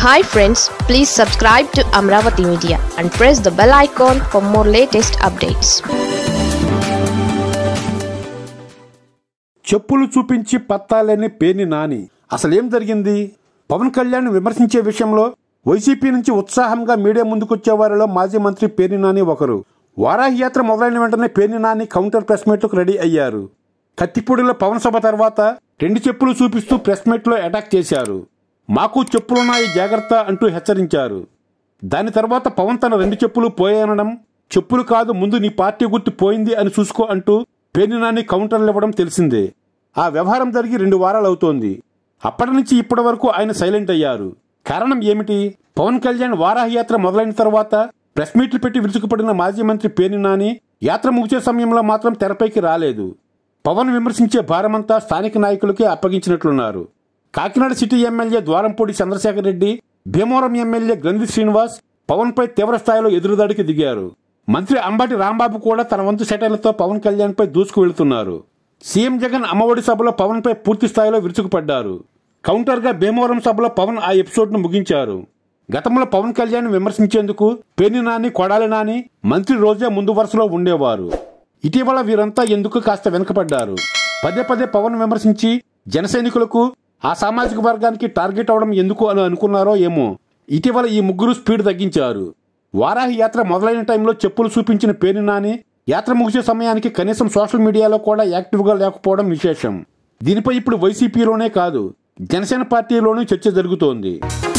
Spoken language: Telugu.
hi friends please subscribe to Amaravati media and press the bell icon for more latest updates చెప్పులు చూపించి పత్తాలేని పేని నాని అసలేం జరిగింది పవన్ కళ్యాణ్ విమర్శించే విషయంలో వైసీపీ నుంచి ఉత్సాహంగా మీడియా ముందుకొచ్చే వారిలో మాజీ మంత్రి పేర్ని నాని ఒకరు వారాహి యాత్ర మొదలైన వెంటనే పేర్ని నాని కౌంటర్ ప్రెస్ మీట్లకు రెడీ అయ్యారు కత్తిపూడిలో పవన్ సభ తర్వాత రెండు చెప్పులు చూపిస్తూ ప్రెస్ మీట్లో అటాక్ చేశారు మాకు చెప్పులున్నాయి జాగ్రత్త అంటూ హెచ్చరించారు దాని తర్వాత పవన్ తన రెండు చెప్పులు పోయానడం చెప్పులు కాదు ముందు నీ పార్టీ గుర్తు పోయింది అని చూసుకో అంటూ పేర్ని నాని కౌంటర్లు ఇవ్వడం తెలిసిందే ఆ వ్యవహారం జరిగి రెండు వారాలు అవుతోంది అప్పటి నుంచి ఇప్పటి వరకు ఆయన సైలెంట్ అయ్యారు కారణం ఏమిటి పవన్ కళ్యాణ్ వారాహి యాత్ర మొదలైన తర్వాత ప్రెస్ మీట్లు పెట్టి విరుచుకుపడిన మాజీ మంత్రి పేర్ని నాని యాత్ర ముగిసే సమయంలో మాత్రం తెరపైకి రాలేదు పవన్ విమర్శించే భారమంతా స్థానిక నాయకులకే అప్పగించినట్లున్నారు Kakinada city MLA Dwarampudi Chandrasekhar Reddy Bhimavaram MLA Granthi Srinivas Pawan పై తీవ్ర స్థాయిలో ఎదురుదాడికి దిగారు మంత్రి అంబటి రాంబాబు కూడా తన వంతు సెటైర్లతో పవన్ కళ్యాణ్ పై దూసుకు వెళుతున్నారు సీఎం జగన్ అమ్మఒడి సభలో పవన్ పై పూర్తి స్థాయిలో విరుచుకుపడ్డారు కౌంటర్ గా భీమవరం సభలో పవన్ ఆ ఎపిసోడ్ ను ముగించారు గతంలో పవన్ కళ్యాణ్ విమర్శించేందుకు పేర్ని నాని కొడాలి నాని మంత్రి రోజే ముందు వరుసలో ఉండేవారు ఇటీవల వీరంతా ఎందుకు కాస్త వెనుకపడ్డారు పదే పదే పవన్ విమర్శించి జన సైనికులకు ఆ సామాజిక వర్గానికి టార్గెట్ అవడం ఎందుకు అని అనుకున్నారో ఏమో ఇటీవల ఈ ముగ్గురు స్పీడ్ తగ్గించారు వారాహి యాత్ర మొదలైన టైంలో చెప్పులు చూపించిన పేరు నాని యాత్ర ముగిసే సమయానికి కనీసం సోషల్ మీడియాలో కూడా యాక్టివ్గా లేకపోవడం విశేషం దీనిపై ఇప్పుడు వైసీపీలోనే కాదు జనసేన పార్టీలోనూ చర్చ జరుగుతోంది